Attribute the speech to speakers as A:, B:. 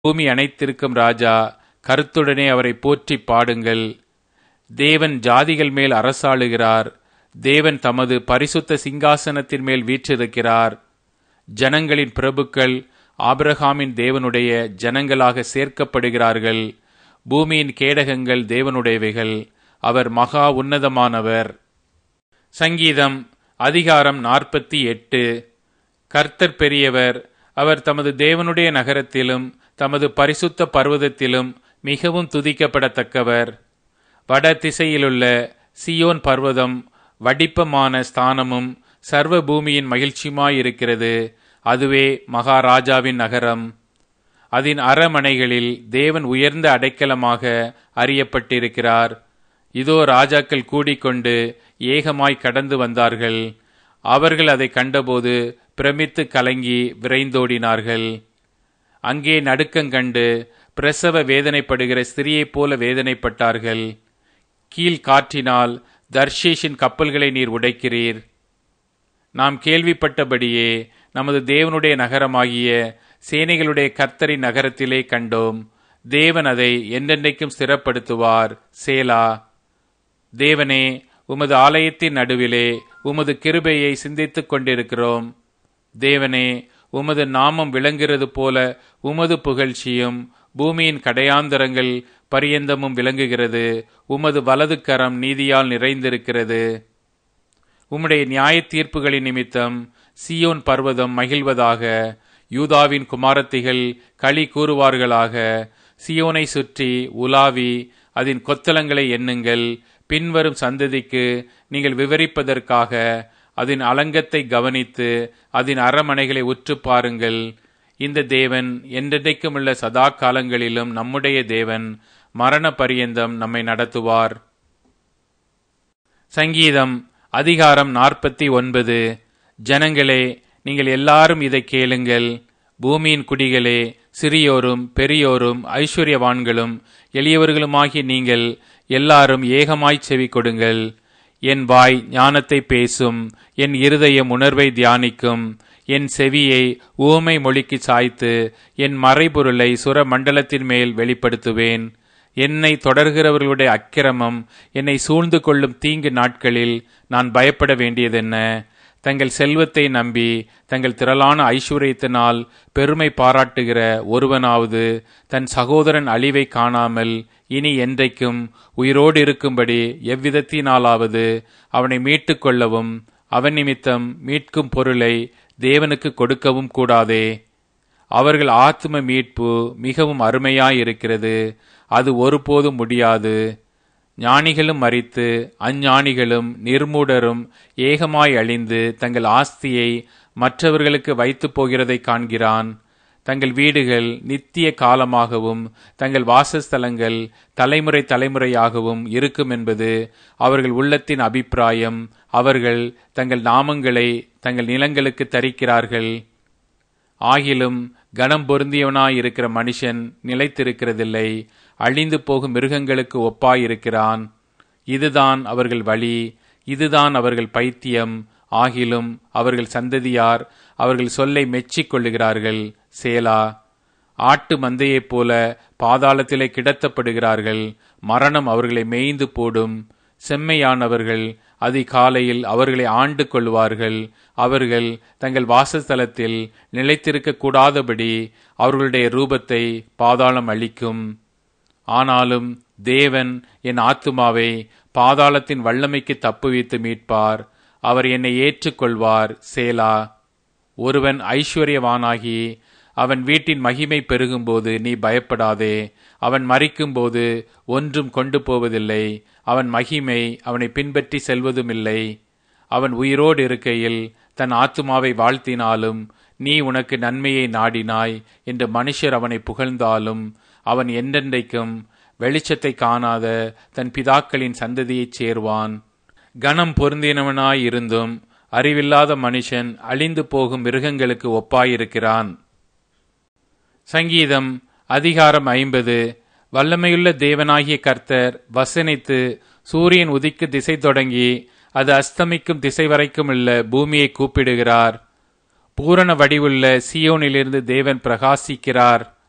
A: பூமி அனைத்திருக்கும் ராஜா கருத்துடனே அவரை போற்றி பாடுங்கள் தேவன் ஜாதிகள் மேல் அரசாளுகிறார் தேவன் தமது பரிசுத்த சிங்காசனத்தின் மேல் வீற்றிருக்கிறார் ஜனங்களின் பிரபுக்கள் ஆபிரகாமின் தேவனுடைய ஜனங்களாக சேர்க்கப்படுகிறார்கள் பூமியின் கேடகங்கள் தேவனுடையவைகள் அவர் மகா உன்னதமானவர் சங்கீதம் அதிகாரம் நாற்பத்தி எட்டு கர்த்தர் பெரியவர் அவர் தமது தேவனுடைய நகரத்திலும் தமது பரிசுத்த பர்வதத்திலும் மிகவும் துதிக்கப்படத்தக்கவர் வட திசையிலுள்ள சியோன் பர்வதம் வடிப்பமான ஸ்தானமும் சர்வ பூமியின் மகிழ்ச்சியுமாயிருக்கிறது அதுவே மகாராஜாவின் நகரம் அதன் அரமனைகளில் தேவன் உயர்ந்த அடைக்கலமாக அறியப்பட்டிருக்கிறார் இதோ ராஜாக்கள் கூடிக்கொண்டு ஏகமாய் கடந்து வந்தார்கள் அவர்கள் அதை கண்டபோது பிரமித்து கலங்கி விரைந்தோடினார்கள் அங்கே நடுக்கங்கண்டு பிரசவ வேதனைப்படுகிற ஸ்திரியைப் போல வேதனைப்பட்டார்கள் கீழ் காற்றினால் தர்ஷீஷின் கப்பல்களை நீர் உடைக்கிறீர் நாம் கேள்விப்பட்டபடியே நமது தேவனுடைய நகரமாகிய சேனைகளுடைய கர்த்தரின் நகரத்திலே கண்டோம் தேவன் அதை என்றென்றைக்கும் ஸ்திரப்படுத்துவார் சேலா தேவனே உமது ஆலயத்தின் நடுவிலே உமது கிருபையை சிந்தித்துக் கொண்டிருக்கிறோம் தேவனே உமது நாமம் விளங்குகிறது போல உமது புகழ்ச்சியும் பூமியின் கடையாந்தரங்கள் பரியந்தமும் விளங்குகிறது உமது வலது கரம் நீதியால் நிறைந்திருக்கிறது உம்முடைய நியாய தீர்ப்புகளின் நிமித்தம் சியோன் பர்வதம் மகிழ்வதாக யூதாவின் குமாரத்திகள் களி கூறுவார்களாக சியோனை சுற்றி உலாவி அதன் கொத்தலங்களை எண்ணுங்கள் பின்வரும் சந்ததிக்கு நீங்கள் விவரிப்பதற்காக அதன் அலங்கத்தை கவனித்து அதன் அரமனைகளை உற்று பாருங்கள் இந்த தேவன் என்றென்றைக்கும் உள்ள சதா காலங்களிலும் நம்முடைய தேவன் மரண பரியந்தம் நம்மை நடத்துவார் சங்கீதம் அதிகாரம் நாற்பத்தி ஒன்பது ஜனங்களே நீங்கள் எல்லாரும் இதை கேளுங்கள் பூமியின் குடிகளே சிறியோரும் பெரியோரும் ஐஸ்வர்யவான்களும் எளியவர்களுமாகிய நீங்கள் எல்லாரும் ஏகமாய் செவி கொடுங்கள் என் வாய் ஞானத்தை பேசும் என் இருதயம் உணர்வை தியானிக்கும் என் செவியை ஊமை மொழிக்கு சாய்த்து என் மறைபொருளை சுர மண்டலத்தின் மேல் வெளிப்படுத்துவேன் என்னை தொடர்கிறவர்களுடைய அக்கிரமம் என்னை சூழ்ந்து கொள்ளும் தீங்கு நாட்களில் நான் பயப்பட வேண்டியதென்ன தங்கள் செல்வத்தை நம்பி தங்கள் திரளான ஐஸ்வர்யத்தினால் பெருமை பாராட்டுகிற ஒருவனாவது தன் சகோதரன் அழிவை காணாமல் இனி என்றைக்கும் உயிரோடு இருக்கும்படி எவ்விதத்தினாலாவது அவனை மீட்டுக் கொள்ளவும் அவன் நிமித்தம் மீட்கும் பொருளை தேவனுக்கு கொடுக்கவும் கூடாதே அவர்கள் ஆத்ம மீட்பு மிகவும் அருமையாயிருக்கிறது அது ஒருபோதும் முடியாது ஞானிகளும் மறித்து அஞ்ஞானிகளும் நிர்மூடரும் ஏகமாய் அழிந்து தங்கள் ஆஸ்தியை மற்றவர்களுக்கு வைத்து போகிறதை காண்கிறான் தங்கள் வீடுகள் நித்திய காலமாகவும் தங்கள் வாசஸ்தலங்கள் தலைமுறை தலைமுறையாகவும் இருக்கும் என்பது அவர்கள் உள்ளத்தின் அபிப்பிராயம் அவர்கள் தங்கள் நாமங்களை தங்கள் நிலங்களுக்கு தரிக்கிறார்கள் ஆகிலும் கனம் பொருந்தியவனாயிருக்கிற மனுஷன் நிலைத்திருக்கிறதில்லை அழிந்து போகும் மிருகங்களுக்கு ஒப்பாயிருக்கிறான் இதுதான் அவர்கள் வழி இதுதான் அவர்கள் பைத்தியம் ஆகிலும் அவர்கள் சந்ததியார் அவர்கள் சொல்லை மெச்சிக் கொள்ளுகிறார்கள் சேலா ஆட்டு மந்தையைப் போல பாதாளத்திலே கிடத்தப்படுகிறார்கள் மரணம் அவர்களை மேய்ந்து போடும் செம்மையானவர்கள் அதிகாலையில் அவர்களை ஆண்டு கொள்வார்கள் அவர்கள் தங்கள் வாசஸ்தலத்தில் நிலைத்திருக்க கூடாதபடி அவர்களுடைய ரூபத்தை பாதாளம் அளிக்கும் ஆனாலும் தேவன் என் ஆத்துமாவை பாதாளத்தின் வல்லமைக்கு தப்புவித்து மீட்பார் அவர் என்னை ஏற்றுக்கொள்வார் சேலா ஒருவன் ஐஸ்வர்யவானாகி அவன் வீட்டின் மகிமை பெருகும்போது நீ பயப்படாதே அவன் மறிக்கும்போது ஒன்றும் கொண்டு போவதில்லை அவன் மகிமை அவனை பின்பற்றி செல்வதுமில்லை அவன் உயிரோடு இருக்கையில் தன் ஆத்துமாவை வாழ்த்தினாலும் நீ உனக்கு நன்மையை நாடினாய் என்று மனுஷர் அவனை புகழ்ந்தாலும் அவன் என்றென்றைக்கும் வெளிச்சத்தை காணாத தன் பிதாக்களின் சந்ததியைச் சேர்வான் கனம் பொருந்தினவனாயிருந்தும் அறிவில்லாத மனுஷன் அழிந்து போகும் மிருகங்களுக்கு ஒப்பாயிருக்கிறான் சங்கீதம் அதிகாரம் ஐம்பது வல்லமையுள்ள தேவனாகிய கர்த்தர் வசனித்து சூரியன் உதிக்கு திசை தொடங்கி அது அஸ்தமிக்கும் திசை வரைக்கும் உள்ள பூமியை கூப்பிடுகிறார் பூரண வடிவுள்ள சியோனிலிருந்து தேவன் பிரகாசிக்கிறார்